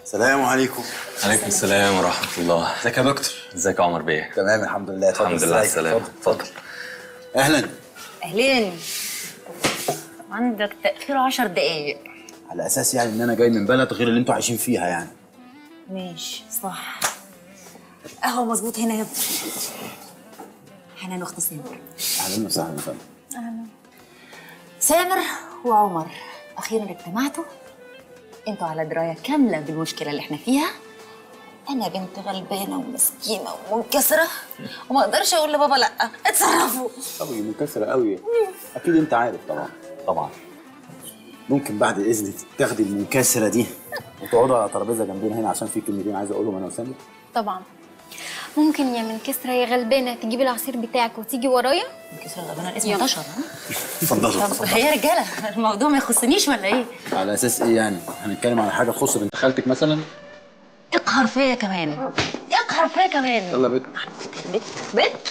السلام عليكم عليكم السلام ورحمة الله ازيك يا دكتور ازيك يا عمر بيه تمام الحمد لله اتفضل الحمد لله على ازيك؟ السلامة اتفضل. اتفضل اهلا اهلين عندك تاخير عشر دقايق على اساس يعني ان انا جاي من بلد غير اللي انتوا عايشين فيها يعني ماشي صح قهوه مظبوط هنا يا ابني حنان واخت سامر اهلا وسهلا يا فندم سامر وعمر اخيرا اجتمعتوا انتوا على درايه كامله بالمشكله اللي احنا فيها انا بنت غلبانه ومسكينه ومنكسره وما اقدرش اقول لبابا لا اتصرفوا قوي منكسره قوي اكيد انت عارف طبعا طبعا ممكن بعد اذنك تاخدي المنكسره دي وتقعدوا على ترابيزه جنبنا هنا عشان في كلمتين عايز اقولهم انا وسامر طبعا ممكن يا من كسرة يا غلبانة تجيبي العصير بتاعك وتيجي ورايا منكسره غلبانه الاسم يلا. انتشر ها اتفضلوا طب هي رجاله الموضوع ما يخصنيش ولا ايه على اساس ايه يعني هنتكلم على حاجه تخص بنت خالتك مثلا اقهر فيا كمان اقهر فيا كمان يلا بيت بت بت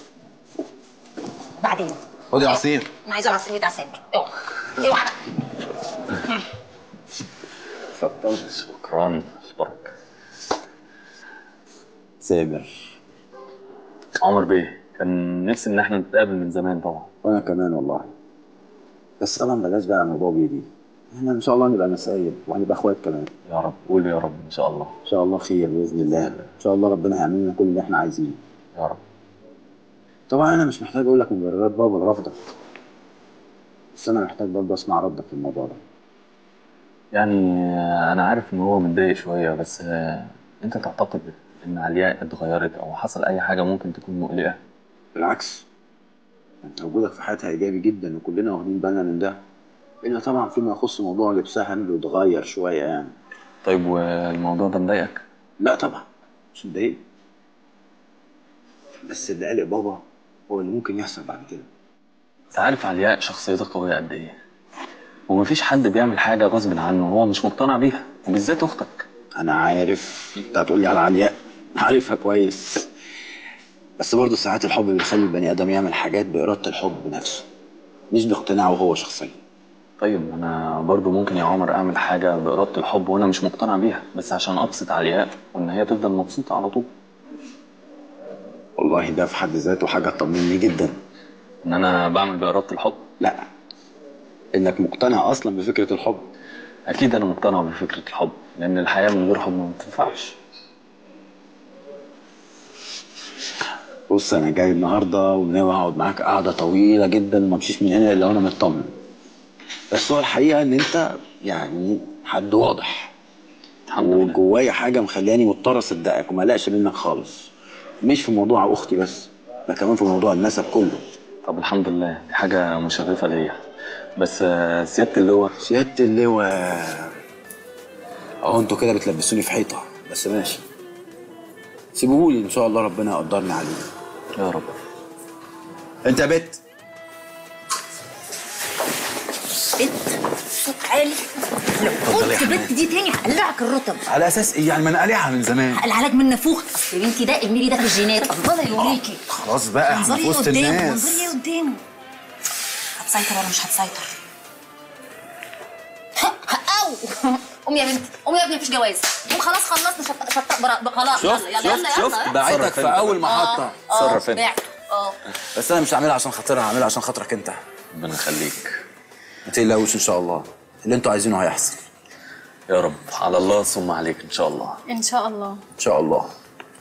بعدين خدي عصير انا عايزه العصير بتاع سامر اوعى اوعى اتفضل شكرا اشكرك سامر عمر بيه كان نفسي ان احنا نتقابل من زمان طبعا وانا كمان والله بس طبعا بلاش بقى موضوع بيدي احنا ان شاء الله نبقى مسايب وهنبقى اخوات كمان يا رب قول يا رب ان شاء الله ان شاء الله خير باذن الله ان شاء الله ربنا هيعمل لنا كل اللي احنا عايزينه يا رب طبعا انا مش محتاج اقول لك مبررات بابا لرفضك بس انا محتاج برضه اسمع ردك في الموضوع ده يعني آه، انا عارف ان هو متضايق شوية بس آه، انت تعتقد ان علياء اتغيرت او حصل اي حاجة ممكن تكون مقلقة بالعكس انت وجودك في حياتها ايجابي جدا وكلنا واخدين بالنا من ده الا طبعا فيما يخص موضوع لبسها انه اتغير شويه يعني طيب والموضوع ده مضايقك لا طبعا مش مضايق بس اللي قلق بابا هو اللي ممكن يحصل بعد كده انت عارف علياء شخصيتها قوية قد ايه ومفيش حد بيعمل حاجة غصب عنه وهو مش مقتنع بيها وبالذات اختك انا عارف انت هتقول لي على علياء عارفها كويس بس برضه ساعات الحب بيخلي البني ادم يعمل حاجات باراده الحب بنفسه مش باقتناعه هو شخصيا طيب انا برضو ممكن يا عمر اعمل حاجة بإرادة الحب وانا مش مقتنع بيها بس عشان ابسط علياء وان هي تفضل مبسوطة على طول والله ده في حد ذاته حاجه تطمني جدا ان انا بعمل بإرادة الحب لا انك مقتنع اصلا بفكره الحب اكيد انا مقتنع بفكرة الحب لان الحياة من غير حب ما بتنفعش بص انا جاي النهارده وناوي اقعد معاك قعده طويله جدا وما امشيش من هنا الا وانا مطمن بس هو الحقيقه ان انت يعني حد واضح الحمد لله وجوايا حاجه مخلياني مضطر اصدقك وما اقلقش منك خالص مش في موضوع اختي بس ده كمان في موضوع النسب كله طب الحمد لله دي حاجة مشرفة ليا بس آه، سيادة اللواء سياده اللواء اهو انتوا كده بتلبسوني في حيطه بس ماشي سيبوهولي ان شاء الله ربنا يقدرني عليه يا رب انت يا بت بت صوت عالي لو قلت بت دي تاني هقلعك الرطب على اساس ايه يعني ما انا قالعها من زمان هقلعلك من نافوخ اصل يا بنتي ده الميري ده في الجينات الله يوريكي خلاص بقى احنا منظري في وسط قدامه الناس منظري ايه قدامه هتسيطر ولا مش هتسيطر او قوم يا بنتي قوم يا ابني مفيش جواز قوم خلاص خلصنا شط شط برا خلاص شفت يلا يلا يلا شفت يلا شفت يلا. بعتك في اول محطه اه اتصرف انت. بعت اه بس انا مش هعملها عشان خاطرها هعملها عشان خاطرك انت ربنا يخليك ما تقلقوش ان شاء الله اللي انتوا عايزينه هيحصل يا رب على الله ثم عليك ان شاء الله إن شاء الله ان شاء الله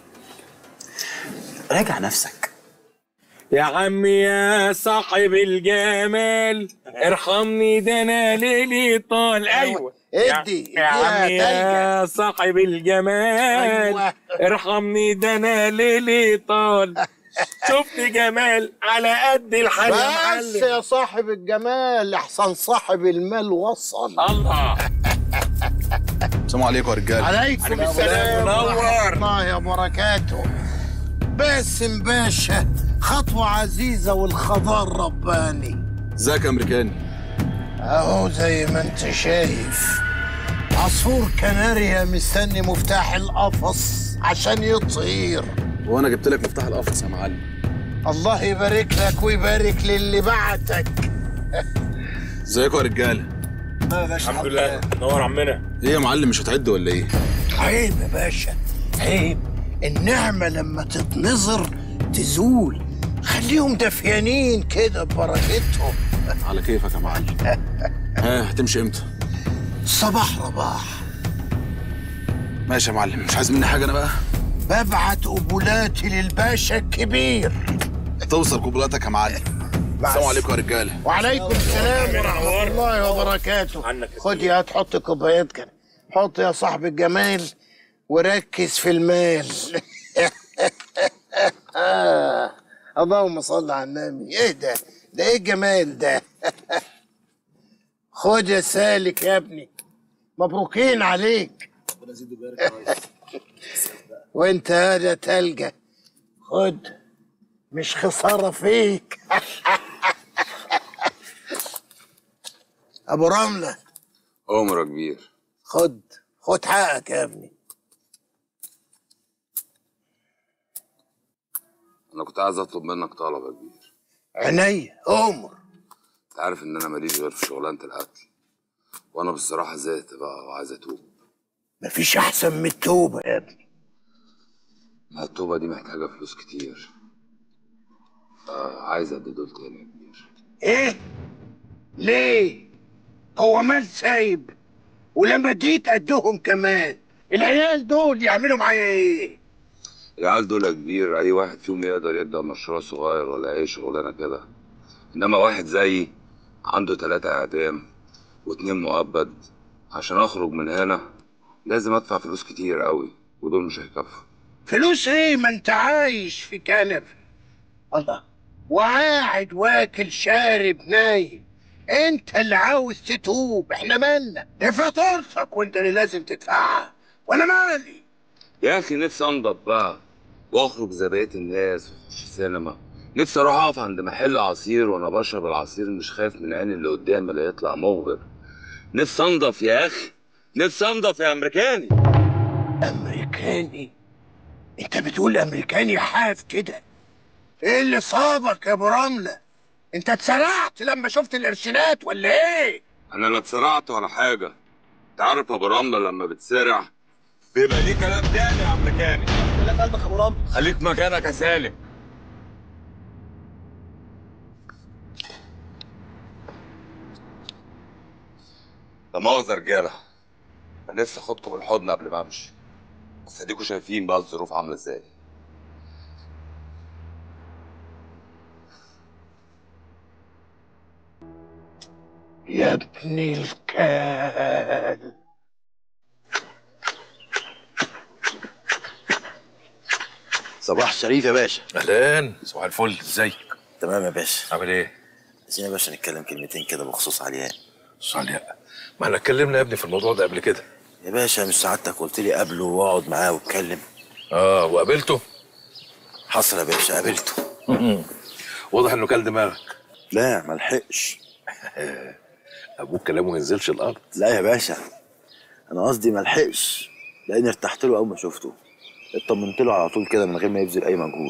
راجع نفسك يا عمي يا صاحب الجمال ارحمني ده انا ليلي طال ايوه يا- ادي، يا اديها عمي يا صاحب الجمال أيوة. ارحمني ده انا ليلي طال شفت جمال على قد الحال يا بس معلم يا صاحب الجمال احسن صاحب المال وصل الله السلام عليكم يا رجاله عليكم السلام منور. ورحمة الله وبركاته باسم باشا خطوة عزيزة والخضار رباني ازيك يا امريكاني اهو زي ما انت شايف عصفور كناريا مستني مفتاح القفص عشان يطير وانا جبت لك مفتاح القفص يا معلم الله يبارك لك ويبارك للي بعتك ازيكم يا رجاله ما يا باشا الحمد لله نور عمنا ايه يا معلم مش هتعد ولا ايه؟ عيب يا باشا عيب النعمة لما تتنظر تزول خليهم دفيانين كده ببركتهم على كيفك يا معلم ها هتمشي امتى؟ صباح رباح ماشي يا معلم مش عايز مني حاجه انا بقى ببعت قبولاتي للباشا الكبير توصل قبلاتك يا معلم السلام عليكم يا رجاله وعليكم السلام ورحمة الله وبركاته عنك يا خد يا تحط كوبايات كده حط يا صاحب الجمال وركز في المال اللهم صل على النبي ايه ده ده ايه الجمال ده خد يا سالك يا ابني مبروكين عليك وانت هذا تلقى خد مش خسارة فيك ابو رملة عمر كبير خد خد حقك يا ابني انا كنت عايز اطلب منك طلب يا كبير عينيا عمر انت عارف ان انا ماليش غير في شغلانه القتل وانا بصراحه زهقت بقى وعايز اتوب مفيش احسن من التوبة يا ابني ما التوبه دي محتاجه فلوس كتير آه عايز ادي دول تاني يا كبير ايه ليه هو مال سايب ولما جيت قدهم كمان العيال دول يعملوا معايا ايه العيال دول يا كبير اي واحد فيهم يقدر يبدا مشروع صغير ولا اي شغلانه كده انما واحد زيي عنده تلاتة اعدام واتنين مؤبد عشان اخرج من هنا لازم ادفع فلوس كتير قوي ودول مش هيكفوا فلوس ايه ما انت عايش في كنف الله وقاعد واكل شارب نايم انت اللي عاوز تتوب احنا مالنا دي فاتورتك وانت اللي لازم تدفعها وانا مالي يا اخي نفسي انضف بقى واخرج زي بقيه الناس في السينما نفسي اروح اقف عند محل عصير وانا بشرب العصير مش خايف من عين اللي قدامي لا يطلع مغبر نفسي انضف يا اخي نفسي انضف يا امريكاني امريكاني انت بتقول امريكاني حاف كده ايه اللي صابك يا ابو رمله انت اتسرعت لما شفت الارشادات ولا ايه انا لا اتسرعت ولا حاجه انت عارف ابو رمله لما بتسرع بيبقى ليه كلام تاني يا امريكاني خليك قلبك يا ابو رمله خليك مكانك يا سالم لا مؤاخذة يا رجالة أنا لسه أخدكم بالحضن قبل ما أمشي بس أديكوا شايفين بقى الظروف عاملة إزاي يا ابن الكلب صباح الشريف يا باشا اهلا صباح الفل ازيك تمام يا باشا عامل ايه عايزين يا باشا نتكلم كلمتين كده بخصوص علياء صالح ما احنا اتكلمنا يا ابني في الموضوع ده قبل كده يا باشا مش سعادتك قلت لي قابله واقعد معاه واتكلم اه وقابلته حصل يا باشا قابلته واضح انه كل دماغك لا ما لحقش ابوك كلامه ما ينزلش الارض لا يا باشا انا قصدي ما لحقش لاني ارتحت له اول ما شفته اطمنت له على طول كده من غير ما يبذل اي مجهود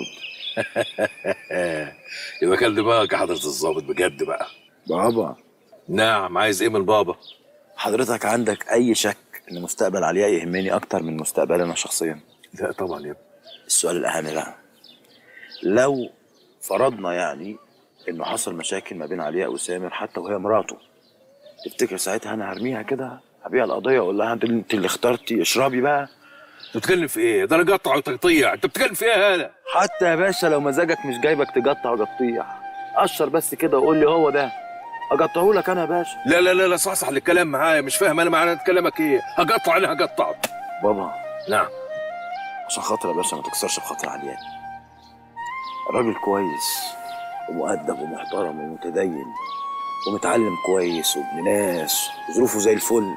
يبقى كل دماغك يا حضره الظابط بجد بقى بابا نعم عايز ايه من بابا حضرتك عندك اي شك ان مستقبل علياء يهمني اكتر من مستقبلي انا شخصيا لا طبعا يا ابني السؤال الاهم بقى لو فرضنا يعني انه حصل مشاكل ما بين علياء وسامر حتى وهي مراته تفتكر ساعتها انا هرميها كده هبيع القضيه واقول لها انت انت اللي اخترتي اشربي بقى انت بتتكلم في ايه ده انا قطع وتقطيع انت بتتكلم في ايه هذا حتى يا باشا لو مزاجك مش جايبك تقطع وتقطيع قشر بس كده وقول لي هو ده اقطعه لك انا يا باشا لا لا لا لا صحصح الكلام معايا مش فاهم انا معنى كلامك ايه هقطع انا هقطع بابا نعم عشان خاطر يا باشا ما تكسرش بخاطر علياء الراجل كويس ومؤدب ومحترم ومتدين ومتعلم كويس وابن ناس وظروفه زي الفل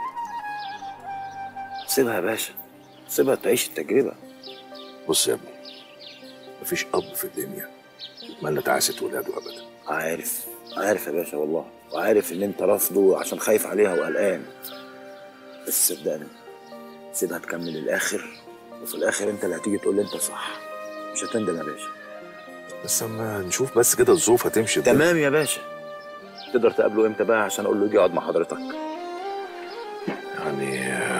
سيبها يا باشا سيبها تعيش التجربة بص يا ابني مفيش اب في الدنيا يتمنى تعاسة ولاده ابدا عارف عارف يا باشا والله وعارف ان انت رافضه عشان خايف عليها وقلقان بس صدقني سيبها تكمل الاخر وفي الاخر انت اللي هتيجي تقول لي انت صح مش هتندم يا باشا بس اما نشوف بس كده الظروف هتمشي ازاي. تمام يا باشا تقدر تقابله امتى بقى عشان اقول له يجي يقعد مع حضرتك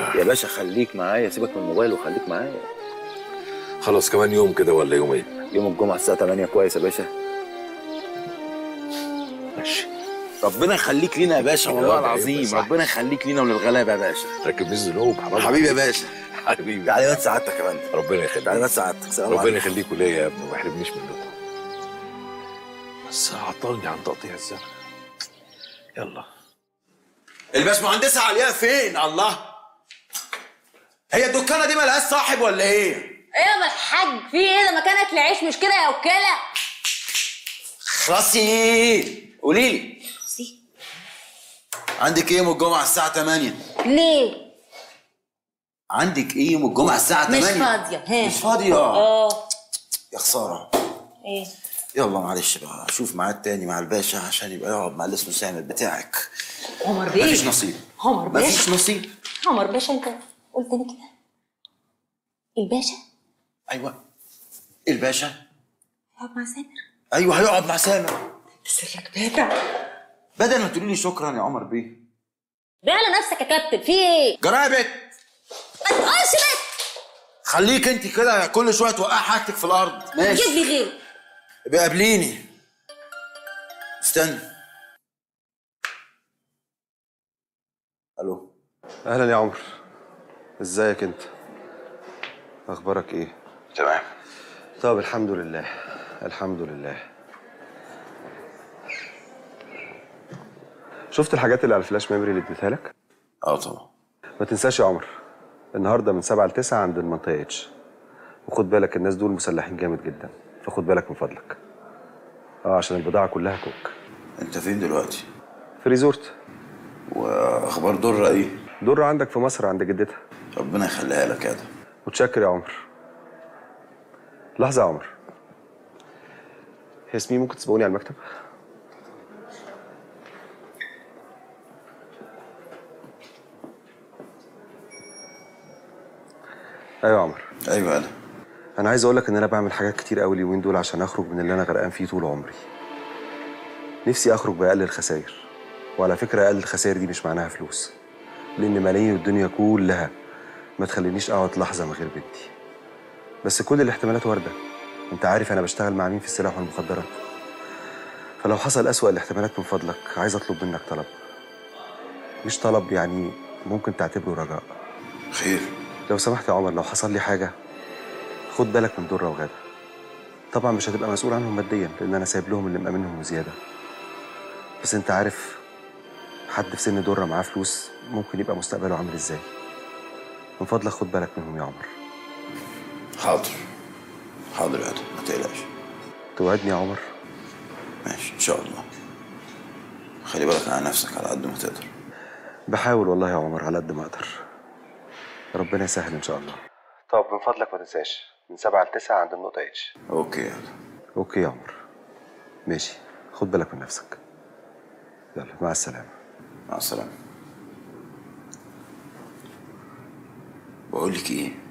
يا باشا خليك معايا سيبك من الموبايل وخليك معايا خلاص كمان يوم كده ولا يومين يوم الجمعه الساعه 8 كويس يا باشا ماشي ربنا يخليك لينا يا باشا والله يا العظيم صح. ربنا يخليك لينا وللغلابه يا باشا راكب بيز ذنوب حبيبي يا باشا حبيبي تعليمات سعادتك كمان ربنا يخليك تعليمات سعادتك سلام ربنا عليكم يخليكوا ليا يا ابني وما يحرمنيش منكم بس عطلني عن تقطيع الزمن يلا الباشمهندسه علياء فين الله هي الدكانه دي ملهاش صاحب ولا ايه ايه يا الحاج في ايه ده مكانك العيش مش كده يا وكاله خلاصي قولي لي عندك ايه يوم الجمعه الساعه 8 ليه عندك ايه يوم الجمعه الساعه 8 مش فاضيه ها مش فاضيه اه يا خساره ايه يلا معلش بقى شوف ميعاد تاني مع الباشا عشان يبقى يقعد مع اللي اسمه سامر بتاعك عمر بيه مفيش نصيب عمر باشا مفيش نصيب عمر باشا انت قلت لي كده الباشا ايوه الباشا يقعد مع سامر ايوه هيقعد مع سامر سرك باتع بدل ما تقولي لي شكرا يا عمر بيه بقى على نفسك يا كابتن في ايه؟ جرابت ما تقولش بس خليك انت كده كل شويه توقع حاجتك في الارض جيب ماشي لي غيره ابقى قابليني استنى الو اهلا يا عمر ازيك انت اخبارك ايه تمام طب الحمد لله الحمد لله شفت الحاجات اللي على الفلاش ميموري اللي اديتها لك اه طبعا ما تنساش يا عمر النهارده من 7 ل 9 عند المنطقه اتش وخد بالك الناس دول مسلحين جامد جدا فخد بالك من فضلك اه عشان البضاعه كلها كوك انت فين دلوقتي في ريزورت واخبار دره ايه دور عندك في مصر عند جدتها ربنا يخليها لك يا ده متشكر يا عمر لحظة يا عمر ياسمين ممكن تسبقوني على المكتب؟ ايوه يا عمر ايوه انا انا عايز اقول لك ان انا بعمل حاجات كتير قوي اليومين دول عشان اخرج من اللي انا غرقان فيه طول عمري نفسي اخرج باقل الخسائر وعلى فكره اقل الخسائر دي مش معناها فلوس لان ملايين الدنيا كلها ما تخلينيش اقعد لحظه من غير بنتي بس كل الاحتمالات وارده انت عارف انا بشتغل مع مين في السلاح والمخدرات فلو حصل اسوأ الاحتمالات من فضلك عايز اطلب منك طلب مش طلب يعني ممكن تعتبره رجاء خير لو سمحت يا عمر لو حصل لي حاجه خد بالك من دره وغاده طبعا مش هتبقى مسؤول عنهم ماديا لان انا سايب لهم اللي مأمنهم وزياده بس انت عارف حد في سن دره معاه فلوس ممكن يبقى مستقبله عامل ازاي من فضلك خد بالك منهم يا عمر حاضر حاضر يا ده ما تقلقش توعدني يا عمر ماشي ان شاء الله خلي بالك على نفسك على قد ما تقدر بحاول والله يا عمر على قد ما اقدر ربنا يسهل ان شاء الله طب من فضلك ما تنساش من سبعة لتسعة عند النقطة اتش اوكي يا ده اوكي يا عمر ماشي خد بالك من نفسك يلا مع السلامة مع السلامه بقول لك ايه